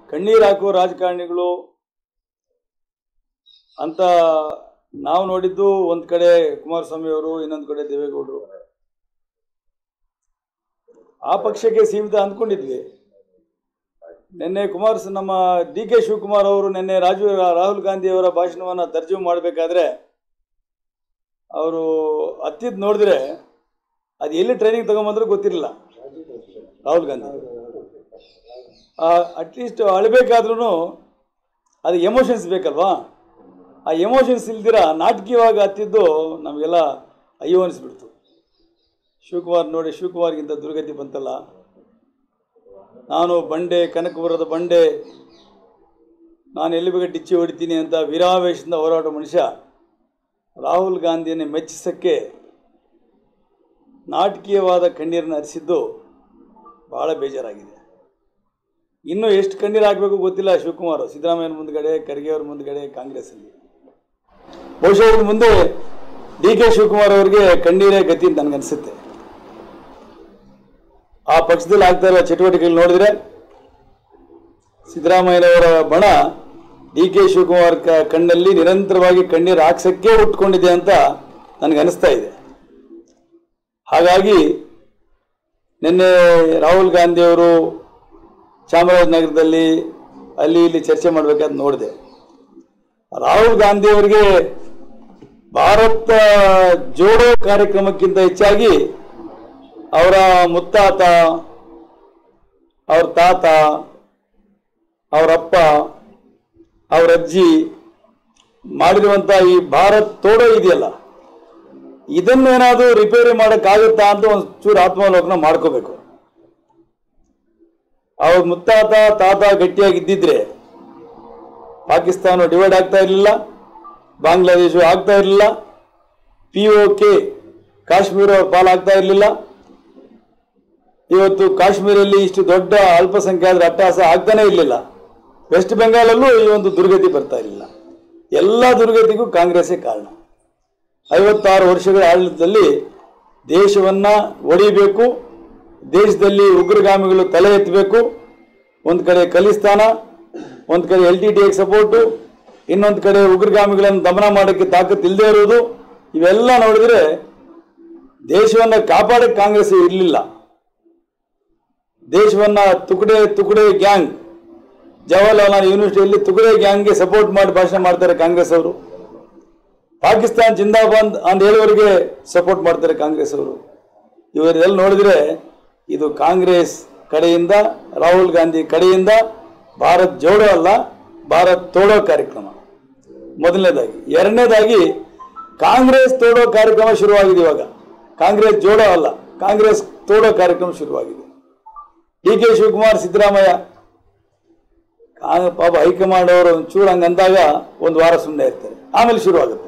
ಕಣ್ಣೀರು ಹಾಕುವ ರಾಜಕಾರಣಿಗಳು ಅಂತ ನಾವು ನೋಡಿದ್ದು ಒಂದ್ ಕಡೆ ಕುಮಾರಸ್ವಾಮಿ ಅವರು ಇನ್ನೊಂದ್ ಕಡೆ ದೇವೇಗೌಡರು ಆ ಪಕ್ಷಕ್ಕೆ ಸೀಮಿತ ಅಂದ್ಕೊಂಡಿದ್ವಿ ನಿನ್ನೆ ಕುಮಾರ್ ನಮ್ಮ ಡಿ ಕೆ ಶಿವಕುಮಾರ್ ಅವರು ನಿನ್ನೆ ರಾಜೀವ್ ರಾಹುಲ್ ಗಾಂಧಿ ಅವರ ಭಾಷಣವನ್ನ ತರ್ಜುಮೆ ಮಾಡಬೇಕಾದ್ರೆ ಅವರು ಹತ್ತಿದ್ ನೋಡಿದ್ರೆ ಅದು ಎಲ್ಲಿ ಟ್ರೈನಿಂಗ್ ತಗೊಂಬಂದ್ರು ಗೊತ್ತಿರಲಿಲ್ಲ ರಾಹುಲ್ ಗಾಂಧಿ ಅಟ್ಲೀಸ್ಟ್ ಅಳಬೇಕಾದ್ರೂ ಅದು ಎಮೋಷನ್ಸ್ ಬೇಕಲ್ವಾ ಆ ಎಮೋಷನ್ಸ್ ಇಲ್ದಿರ ನಾಟಕೀಯವಾಗಿ ಹತ್ತಿದ್ದು ನಮಗೆಲ್ಲ ಅಯ್ಯೋ ಅನಿಸ್ಬಿಡ್ತು ಶಿವಕುಮಾರ್ ನೋಡಿ ಶಿವಕುಮಾರ್ಗಿಂತ ದುರ್ಗತಿ ಬಂತಲ್ಲ ನಾನು ಬಂಡೆ ಕನಕಪುರದ ಬಂಡೆ ನಾನು ಎಲ್ಲಿ ಬೇಕಾದ್ರೆ ಡಿಚ್ಚಿ ಹೊಡಿತೀನಿ ಅಂತ ವೀರಾವೇಶದಿಂದ ಹೋರಾಡೋ ಮನುಷ್ಯ ರಾಹುಲ್ ಗಾಂಧಿಯನ್ನು ಮೆಚ್ಚಿಸಕ್ಕೆ ನಾಟಕೀಯವಾದ ಕಣ್ಣೀರನ್ನು ಹರಿಸಿದ್ದು ಬಹಳ ಬೇಜಾರಾಗಿದೆ ಇನ್ನೂ ಎಷ್ಟು ಕಣ್ಣೀರು ಹಾಕಬೇಕು ಗೊತ್ತಿಲ್ಲ ಶಿವಕುಮಾರ್ ಸಿದ್ದರಾಮಯ್ಯನ ಮುಂದ್ಗಡೆ ಖರ್ಗೆ ಅವ್ರ ಮುಂದ್ಗಡೆ ಕಾಂಗ್ರೆಸ್ಸಲ್ಲಿ ಬಹುಶಃ ಇನ್ನು ಮುಂದೆ ಡಿ ಕೆ ಶಿವಕುಮಾರ್ ಅವರಿಗೆ ಕಣ್ಣೀರೇ ಗತಿ ಅಂತ ನನಗನ್ಸುತ್ತೆ ಆ ಪಕ್ಷದಲ್ಲಿ ಆಗ್ತಾ ಇರೋ ಚಟುವಟಿಕೆಗಳು ನೋಡಿದ್ರೆ ಸಿದ್ದರಾಮಯ್ಯನವರ ಬಣ ಡಿ ಕೆ ಶಿವಕುಮಾರ್ ಕ- ಕಣ್ಣಲ್ಲಿ ನಿರಂತರವಾಗಿ ಕಣ್ಣೀರು ಹಾಕ್ಸಕ್ಕೆ ಉಟ್ಕೊಂಡಿದೆ ಅಂತ ನನಗೆ ಅನಿಸ್ತಾ ಇದೆ ಹಾಗಾಗಿ ನಿನ್ನೆ ರಾಹುಲ್ ಗಾಂಧಿ ಅವರು ಚಾಮರಾಜನಗರದಲ್ಲಿ ಅಲ್ಲಿ ಇಲ್ಲಿ ಚರ್ಚೆ ಮಾಡಬೇಕಾದ್ ನೋಡಿದೆ ರಾಹುಲ್ ಗಾಂಧಿ ಅವರಿಗೆ ಭಾರತ ಜೋಡೋ ಕಾರ್ಯಕ್ರಮಕ್ಕಿಂತ ಹೆಚ್ಚಾಗಿ ಅವರ ಮುತ್ತಾತ ಅವ್ರ ತಾತ ಅವರಪ್ಪ ಅವ್ರ ಅಜ್ಜಿ ಮಾಡಿರುವಂತ ಈ ಭಾರತ್ ತೋಡೋ ಇದೆಯಲ್ಲ ಇದನ್ನೇನಾದ್ರೂ ರಿಪೇರಿ ಮಾಡೋಕ್ಕಾಗುತ್ತಾ ಅಂತ ಒಂದು ಚೂರು ಆತ್ಮಾವಲೋಕನ ಮಾಡ್ಕೋಬೇಕು ಅವ್ರ ಮುತ್ತಾತ ತಾತ ಗಟ್ಟಿಯಾಗಿದ್ದಿದ್ರೆ ಪಾಕಿಸ್ತಾನ ಡಿವೈಡ್ ಆಗ್ತಾ ಇರಲಿಲ್ಲ ಬಾಂಗ್ಲಾದೇಶ ಆಗ್ತಾ ಇರಲಿಲ್ಲ ಪಿ ಒ ಕೆ ಕಾಶ್ಮೀರ ಅವ್ರ ಪಾಲಾಗ್ತಾ ಇರಲಿಲ್ಲ ಇವತ್ತು ಕಾಶ್ಮೀರಲ್ಲಿ ಇಷ್ಟು ದೊಡ್ಡ ಅಲ್ಪಸಂಖ್ಯಾತರ ಅಟ್ಟಹಾಸ ಆಗ್ತಾನೆ ಇರಲಿಲ್ಲ ವೆಸ್ಟ್ ಬೆಂಗಾಲಲ್ಲೂ ಈ ಒಂದು ದುರ್ಗತಿ ಬರ್ತಾ ಇರಲಿಲ್ಲ ಎಲ್ಲ ದುರ್ಗತಿಗೂ ಕಾಂಗ್ರೆಸ್ಸೇ ಕಾರಣ ಐವತ್ತಾರು ವರ್ಷಗಳ ಆಡಳಿತದಲ್ಲಿ ದೇಶವನ್ನ ಒಡಿಬೇಕು ದೇಶದಲ್ಲಿ ಉಗ್ರಗಾಮಿಗಳು ತಲೆ ಎತ್ತಬೇಕು ಒಂದು ಕಡೆ ಖಲಿಸ್ತಾನ ಒಂದು ಕಡೆ ಎಲ್ ಟಿ ಟಿ ಸಪೋರ್ಟು ಇನ್ನೊಂದು ಕಡೆ ಉಗ್ರಗಾಮಿಗಳನ್ನು ದಮನ ಮಾಡೋಕ್ಕೆ ತಾಕತ್ತು ಇಲ್ಲದೆ ಇರುವುದು ಇವೆಲ್ಲ ನೋಡಿದ್ರೆ ದೇಶವನ್ನ ಕಾಪಾಡಕ್ಕೆ ಕಾಂಗ್ರೆಸ್ ಇರಲಿಲ್ಲ ದೇಶವನ್ನ ತುಕಡೆ ತುಕಡೆ ಗ್ಯಾಂಗ್ ಜವಾಹರ್ಲಾಲ್ ಯೂನಿವರ್ಸಿಟಿಯಲ್ಲಿ ತುಕಡೆ ಗ್ಯಾಂಗ್ಗೆ ಸಪೋರ್ಟ್ ಮಾಡಿ ಭಾಷಣ ಮಾಡ್ತಾರೆ ಕಾಂಗ್ರೆಸ್ ಅವರು ಪಾಕಿಸ್ತಾನ್ ಜಿಂದಾಬಾದ್ ಅಂತ ಹೇಳುವವರಿಗೆ ಸಪೋರ್ಟ್ ಮಾಡ್ತಾರೆ ಕಾಂಗ್ರೆಸ್ ಅವರು ಇವರೆಲ್ಲ ನೋಡಿದ್ರೆ ಇದು ಕಾಂಗ್ರೆಸ್ ಕಡೆಯಿಂದ ರಾಹುಲ್ ಗಾಂಧಿ ಕಡೆಯಿಂದ ಭಾರತ್ ಜೋಡೋ ಅಲ್ಲ ಭಾರತ್ ತೋಡೋ ಕಾರ್ಯಕ್ರಮ ಮೊದಲನೇದಾಗಿ ಎರಡನೇದಾಗಿ ಕಾಂಗ್ರೆಸ್ ತೋಡೋ ಕಾರ್ಯಕ್ರಮ ಶುರುವಾಗಿದೆ ಇವಾಗ ಕಾಂಗ್ರೆಸ್ ಜೋಡೋ ಅಲ್ಲ ಕಾಂಗ್ರೆಸ್ ತೋಡೋ ಕಾರ್ಯಕ್ರಮ ಶುರುವಾಗಿದೆ ಡಿ ಕೆ ಶಿವಕುಮಾರ್ ಸಿದ್ದರಾಮಯ್ಯ ಕಾ- ಪಾಪ ಹೈಕಮಾಂಡ್ ಅವರು ಒಂಚೂರು ಹಂಗಂದಾಗ ಒಂದು ವಾರ ಸುಮ್ಮನೆ ಇರ್ತಾರೆ ಆಮೇಲೆ ಶುರುವಾಗುತ್ತೆ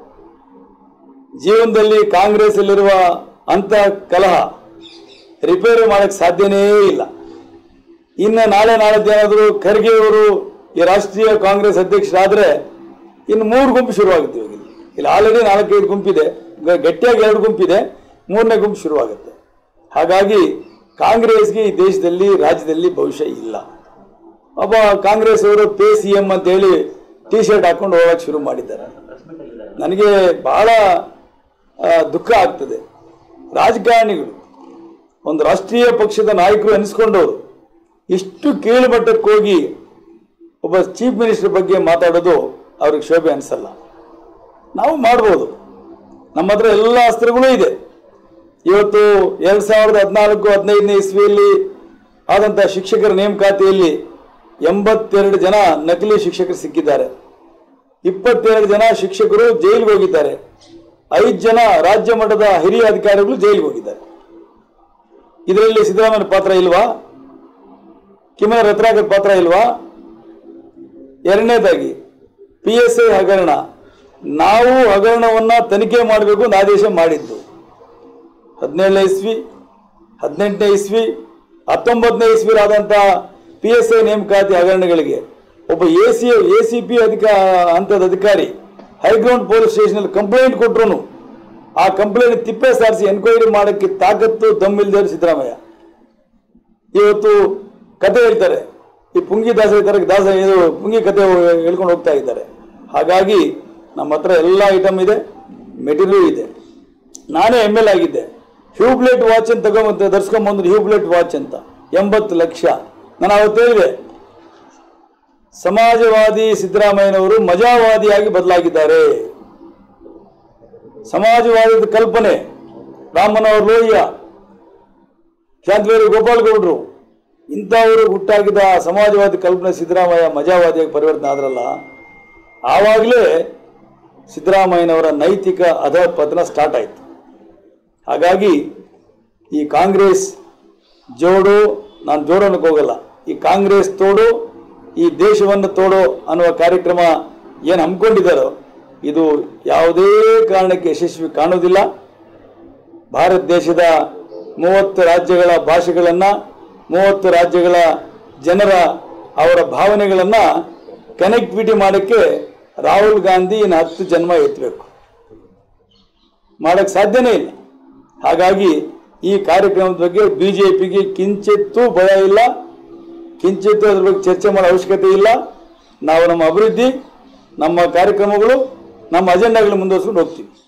ಜೀವನದಲ್ಲಿ ಕಾಂಗ್ರೆಸ್ ಅಲ್ಲಿರುವ ಅಂತ ಕಲಹ ರಿಪೇರಿ ಮಾಡಕ್ ಸಾಧ್ಯನೇ ಇಲ್ಲ ಇನ್ನು ನಾಳೆ ನಾಳೆ ಏನಾದರೂ ಖರ್ಗೆ ಅವರು ಈ ರಾಷ್ಟ್ರೀಯ ಕಾಂಗ್ರೆಸ್ ಅಧ್ಯಕ್ಷರಾದ್ರೆ ಇನ್ನು ಮೂರು ಗುಂಪು ಶುರುವಾಗುತ್ತೆ ಇವಾಗ ಇಲ್ಲಿ. ಇಲ್ಲಿ ಆಲ್ರೆಡಿ ನಾಲ್ಕೈದು ಗುಂಪಿದೆ ಗ- ಗಟ್ಟಿಯಾಗಿ ಎರಡು ಗುಂಪಿದೆ ಮೂರನೇ ಗುಂಪು ಶುರುವಾಗುತ್ತೆ ಹಾಗಾಗಿ ಕಾಂಗ್ರೆಸ್ಗೆ ಈ ದೇಶದಲ್ಲಿ ರಾಜ್ಯದಲ್ಲಿ ಭವಿಷ್ಯ ಇಲ್ಲ ಒಬ್ಬ ಕಾಂಗ್ರೆಸ್ ಅವರು ಪೇ ಸಿ ಎಂ ಅಂತ ಹೇಳಿ ಟಿ ಶರ್ಟ್ ಹಾಕೊಂಡು ಹೋಗಕ್ಕೆ ಶುರು ಮಾಡಿದ್ದಾರೆ ನನಗೆ ಬಹಳ ಆ, ದುಃಖ ಆಗ್ತದೆ ರಾಜಕಾರಣಿಗಳು ಒಂದು ರಾಷ್ಟ್ರೀಯ ಪಕ್ಷದ ನಾಯಕರು ಅನಿಸ್ಕೊಂಡವರು ಇಷ್ಟು ಕೀಳುಮಟ್ಟಕ್ಕೆ ಹೋಗಿ ಒಬ್ಬ ಚೀಫ್ ಮಿನಿಸ್ಟರ್ ಬಗ್ಗೆ ಮಾತಾಡೋದು ಅವ್ರಿಗೆ ಶೋಭೆ ಅನಿಸಲ್ಲ ನಾವು ಮಾಡ್ಬೋದು ನಮ್ಮ ಹತ್ರ ಎಲ್ಲ ಅಸ್ತ್ರಗಳೂ ಇದೆ ಇವತ್ತು ಎರಡ್ ಸಾವಿರದ ಹದಿನಾಲ್ಕು ಹದಿನೈದನೇ ಇಸ್ವಿಯಲ್ಲಿ ಆದಂತಹ ಶಿಕ್ಷಕರ ನೇಮಕಾತಿಯಲ್ಲಿ ಎಂಬತ್ತೆರಡು ಜನ ನಕಲಿ ಶಿಕ್ಷಕರು ಸಿಕ್ಕಿದ್ದಾರೆ ಇಪ್ಪತ್ತೆರಡು ಜನ ಶಿಕ್ಷಕರು ಜೈಲಿಗೆ ಹೋಗಿದ್ದಾರೆ ಐದು ಜನ ರಾಜ್ಯ ಮಟ್ಟದ ಹಿರಿಯ ಅಧಿಕಾರಿಗಳು ಜೈಲಿಗೆ ಹೋಗಿದ್ದಾರೆ ಇದರಲ್ಲಿ ಸಿದ್ದರಾಮಯ್ಯ ಪಾತ್ರ ಇಲ್ವಾ ಕಿಮ್ಮನ ರತ್ನಾಕರ್ ಪಾತ್ರ ಇಲ್ವಾ ಎರಡನೇದಾಗಿ ಪಿ ಎಸ್ ಐ ಹಗರಣ ನಾವು ಹಗರಣವನ್ನ ತನಿಖೆ ಮಾಡಬೇಕು ಅಂತ ಆದೇಶ ಮಾಡಿದ್ದು ಹದಿನೇಳನೇ ಇಸ್ವಿ ಹದಿನೆಂಟನೇ ಇಸ್ವಿ ಹತ್ತೊಂಬತ್ತನೇ ಇಸ್ವಿಲಾದಂಥ ಪಿ ಎಸ್ ಐ ನೇಮಕಾತಿ ಹಗರಣಗಳಿಗೆ ಒಬ್ಬ A C A C P ಅಧಿಕ ಹಂತದ ಅಧಿಕಾರಿ ಹೈಗ್ರೌಂಡ್ ಪೊಲೀಸ್ ಸ್ಟೇಷನಲ್ಲಿ ಕಂಪ್ಲೇಂಟ್ ಕೊಟ್ರು ಆ ಕಂಪ್ಲೇಂಟ್ ತಿಪ್ಪೆ ಸಾರಿಸಿ ಎನ್ಕ್ವೈರಿ ಮಾಡೋಕ್ಕೆ ತಾಕತ್ತು ದಮ್ಮಿಲ್ದೇವ್ರು ಸಿದ್ದರಾಮಯ್ಯ ಇವತ್ತು ಕತೆ ಹೇಳ್ತಾರೆ ಈ ಪುಂಗಿ ದಾಸ ಈ ಥರ ದಾಸ ಇದು ಪುಂಗಿ ಕತೆ ಹೇಳ್ಕೊಂಡು ಹೋಗ್ತಾ ಇದ್ದಾರೆ ಹಾಗಾಗಿ ನಮ್ಮ ಹತ್ರ ಎಲ್ಲ ಐಟಮ್ ಇದೆ ಮೆಟೀರಿಯಲ್ ಇದೆ ನಾನೇ ಎಮ್ ಎಲ್ ಆಗಿದ್ದೆ ಹ್ಯೂಬ್ಲೆಟ್ ವಾಚ್ ಅಂತ ತಗೊಂಬಂದು ಧರಿಸ್ಕೊಂಬಂದ್ರು ಹ್ಯೂಬ್ಲೆಟ್ ವಾಚ್ ಅಂತ ಎಂಬತ್ತು ಲಕ್ಷ ನಾನು ಅವತ್ತು ಹೇಳಿದೆ ಸಮಾಜವಾದಿ ಸಿದ್ದರಾಮಯ್ಯನವರು ಮಜಾವಾದಿಯಾಗಿ ಬದಲಾಗಿದ್ದಾರೆ ಸಮಾಜವಾದದ ಕಲ್ಪನೆ ರಾಮನವರ ಲೋಹಿಯ ಶಾಂತವೇರು ಗೋಪಾಲಗೌಡರು ಇಂಥವರು ಹುಟ್ಟಾಗಿದ್ದ ಆ ಸಮಾಜವಾದಿ ಕಲ್ಪನೆ ಸಿದ್ದರಾಮಯ್ಯ ಮಜಾವಾದಿಯಾಗಿ ಪರಿವರ್ತನೆ ಆದ್ರಲ್ಲ ಆವಾಗಲೇ ಸಿದ್ದರಾಮಯ್ಯನವರ ನೈತಿಕ ಅಧಪತನ ಸ್ಟಾರ್ಟ್ ಆಯಿತು ಹಾಗಾಗಿ ಈ ಕಾಂಗ್ರೆಸ್ ಜೋಡು ನಾನು ಜೋಡು ಅನ್ನಕ್ಕೆ ಹೋಗಲ್ಲ ಈ ಕಾಂಗ್ರೆಸ್ ತೋಡು ಈ ದೇಶವನ್ನು ತೋಡು ಅನ್ನುವ ಕಾರ್ಯಕ್ರಮ ಏನು ಹಮ್ಮಿಕೊಂಡಿದ್ದಾರೋ ಇದು ಯಾವುದೇ ಕಾರಣಕ್ಕೆ ಯಶಸ್ವಿ ಕಾಣುವುದಿಲ್ಲ ಭಾರತ ದೇಶದ ಮೂವತ್ತು ರಾಜ್ಯಗಳ ಭಾಷೆಗಳನ್ನು ಮೂವತ್ತು ರಾಜ್ಯಗಳ ಜನರ ಅವರ ಭಾವನೆಗಳನ್ನು ಕನೆಕ್ಟಿವಿಟಿ ಮಾಡೋಕ್ಕೆ ರಾಹುಲ್ ಗಾಂಧಿ ಇನ್ನು ಹತ್ತು ಜನ್ಮ ಎತ್ತಬೇಕು ಮಾಡೋಕ್ಕೆ ಸಾಧ್ಯನೇ ಇಲ್ಲ ಹಾಗಾಗಿ ಈ ಕಾರ್ಯಕ್ರಮದ ಬಗ್ಗೆ ಬಿ ಜೆ ಪಿಗೆ ಕಿಂಚಿತ್ತೂ ಭಯ ಇಲ್ಲ ಕಿಂಚಿತ್ತೂ ಅದ್ರ ಬಗ್ಗೆ ಚರ್ಚೆ ಮಾಡೋ ಅವಶ್ಯಕತೆ ಇಲ್ಲ ನಾವು ನಮ್ಮ ಅಭಿವೃದ್ಧಿ ನಮ್ಮ ಕಾರ್ಯಕ್ರಮಗಳು ನಮ್ಮ ಅಜೆಂಡಾಗಳು ಮುಂದುವರ್ಸ್ಕೊಂಡು ಹೋಗ್ತೀವಿ